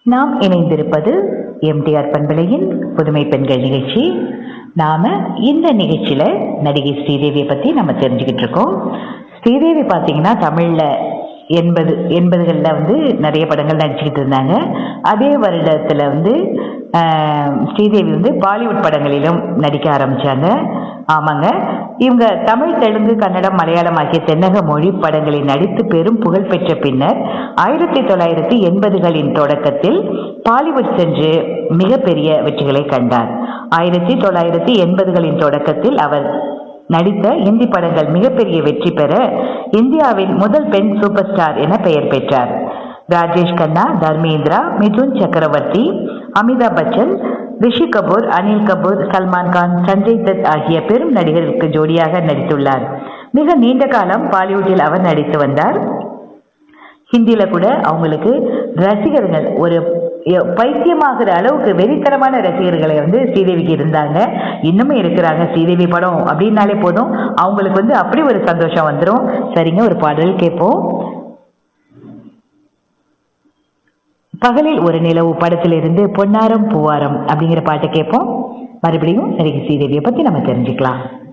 நாம் இணைந்திருப்பது எம்டிஆர் பண்பலையின் புதுமை பெண்கள் நிகழ்ச்சி நாம இந்த நிகழ்ச்சியில நடிகை ஸ்ரீதேவியை பத்தி நம்ம தெரிஞ்சுக்கிட்டு இருக்கோம் ஸ்ரீதேவி பாத்தீங்கன்னா தமிழ்ல எண்பது எண்பதுகள்ல வந்து நிறைய படங்கள் நடிச்சுக்கிட்டு இருந்தாங்க அதே வருடத்துல வந்து ஆஹ், ஸ்ரீதேவி வந்து பாலிவுட் படங்களிலும் நடிக்க ஆரம்பிச்சாங்க ஆமாங்க இவங்க தமிழ் தெலுங்கு கன்னடம் மலையாளம் ஆகிய தென்னக மொழி படங்களில் நடித்து பெரும் புகழ் பெற்ற பின்னர் ஆயிரத்தி தொள்ளாயிரத்தி எண்பதுகளின் தொடக்கத்தில் பாலிவுட் சென்று மிகப்பெரிய வெற்றிகளை கண்டார் ஆயிரத்தி தொள்ளாயிரத்தி எண்பதுகளின் தொடக்கத்தில் அவர் நடித்த இந்தி படங்கள் மிகப்பெரிய வெற்றி பெற இந்தியாவின் முதல் பெண் சூப்பர் ஸ்டார் என பெயர் பெற்றார் ராஜேஷ் கண்ணா தர்மேந்திரா மிதுன் சக்கரவர்த்தி அமிதாப் பச்சன் ரிஷி கபூர் அனில் கபூர் சல்மான் கான் சஞ்சய் தத் ஆகிய பெரும் நடிகர்களுக்கு ஜோடியாக நடித்துள்ளார் மிக நீண்ட காலம் பாலிவுட்டில் அவர் நடித்து வந்தார் ஹிந்தியில கூட அவங்களுக்கு ரசிகர்கள் ஒரு எ- பைத்தியமாகிற அளவுக்கு வெறித்தனமான ரசிகர்களை வந்து ஸ்ரீதேவிக்கு இருந்தாங்க இன்னுமே இருக்கிறாங்க ஸ்ரீதேவி படம் அப்படின்னாலே போதும் அவங்களுக்கு வந்து அப்படி ஒரு சந்தோஷம் வந்துடும் சரிங்க ஒரு பாடல் கேட்போம் பகலில் ஒரு நிலவு படத்திலிருந்து பொன்னாரம் பூவாரம் அப்படிங்கிற பாட்டை கேட்போம் மறுபடியும் நடிகை ஸ்ரீதேவியை பத்தி நம்ம தெரிஞ்சுக்கலாம்